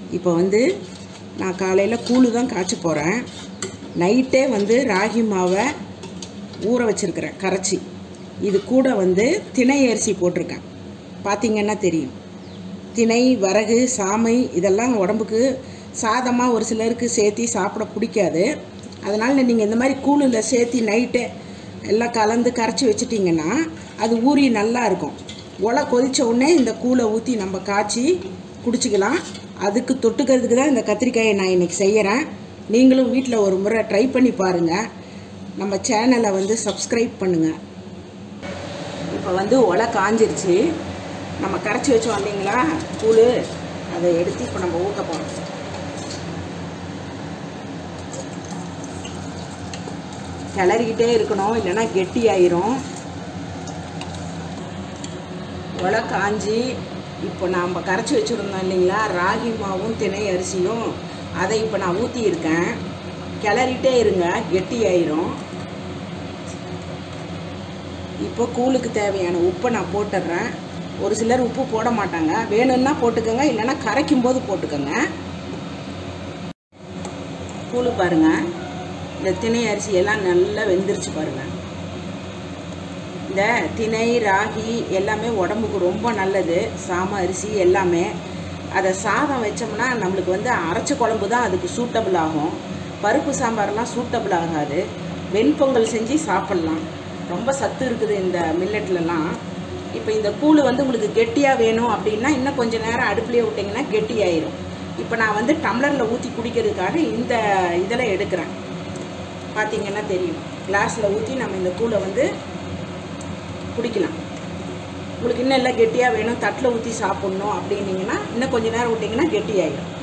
இப்போ வந்து நான் காலையில் கூழு தான் காய்ச்ச போகிறேன் நைட்டே வந்து ராகி மாவை ஊற வச்சுருக்கிறேன் கரைச்சி இது கூட வந்து திணை அரிசி போட்டிருக்கேன் பார்த்தீங்கன்னா தெரியும் திணை வரகு சாமை இதெல்லாம் உடம்புக்கு சாதமாக ஒரு சிலருக்கு சேர்த்தி சாப்பிட பிடிக்காது அதனால் நீங்கள் இந்த மாதிரி கூழில் சேர்த்தி நைட்டே எல்லாம் கலந்து கரைச்சி வச்சிட்டிங்கன்னா அது ஊறி நல்லா இருக்கும் ஒலை கொதிச்ச உடனே இந்த கூழை ஊற்றி நம்ம காய்ச்சி குடிச்சிக்கலாம் அதுக்கு தொட்டுக்கிறதுக்கு தான் இந்த கத்திரிக்காயை நான் இன்றைக்கி செய்கிறேன் நீங்களும் வீட்டில் ஒரு முறை ட்ரை பண்ணி பாருங்கள் நம்ம சேனலை வந்து சப்ஸ்கிரைப் பண்ணுங்கள் இப்போ வந்து ஒலை காஞ்சிருச்சு நம்ம கரைச்சி வச்சோம் இல்லைங்களா கூழ் அதை எடுத்து இப்போ நம்ம ஊற்ற போகிறோம் கிளறிக்கிட்டே இருக்கணும் இல்லைன்னா கெட்டி ஆயிரும் ஒலை காஞ்சி இப்போ நாம் கரைச்சி வச்சுருந்தோம் இல்லைங்களா ராகி மாவும் திணை அரிசியும் அதை இப்போ நான் ஊற்றியிருக்கேன் கிளறிட்டே இருங்க கெட்டி ஆயிரும் இப்போ கூழுக்கு தேவையான உப்பை நான் போட்டுடுறேன் ஒரு சிலர் உப்பு போட மாட்டாங்க வேணும்னா போட்டுக்கோங்க இல்லைன்னா கரைக்கும் போது போட்டுக்கோங்க கூழு பாருங்க இந்த திணை அரிசி எல்லாம் நல்லா வெந்துருச்சு பாருங்க இந்த திணை ராகி எல்லாமே உடம்புக்கு ரொம்ப நல்லது சாம அரிசி எல்லாமே அதை சாதம் வச்சோம்னா நம்மளுக்கு வந்து அரைச்ச குழம்பு தான் அதுக்கு சூட்டபிள் ஆகும் பருப்பு சாம்பார்லாம் சூட்டபிள் ஆகாது வெண்பொங்கல் செஞ்சு சாப்பிட்லாம் ரொம்ப சத்து இருக்குது இந்த மில்லட்லலாம் இப்போ இந்த கூழ் வந்து உங்களுக்கு கெட்டியாக வேணும் அப்படின்னா இன்னும் கொஞ்சம் நேரம் அடுப்புலேயே விட்டிங்கன்னா கெட்டி ஆயிரும் இப்போ நான் வந்து டம்ளரில் ஊற்றி குடிக்கிறதுக்காக இந்த இதில் எடுக்கிறேன் பார்த்தீங்கன்னா தெரியும் கிளாஸில் ஊற்றி நம்ம இந்த கூழை வந்து குடிக்கலாம் உங்களுக்கு இன்னும் எல்லாம் கெட்டியாக வேணும் தட்டில் ஊற்றி சாப்பிட்ணும் அப்படின்னீங்கன்னா இன்னும் கொஞ்சம் நேரம் விட்டிங்கன்னா கெட்டி ஆயிடும்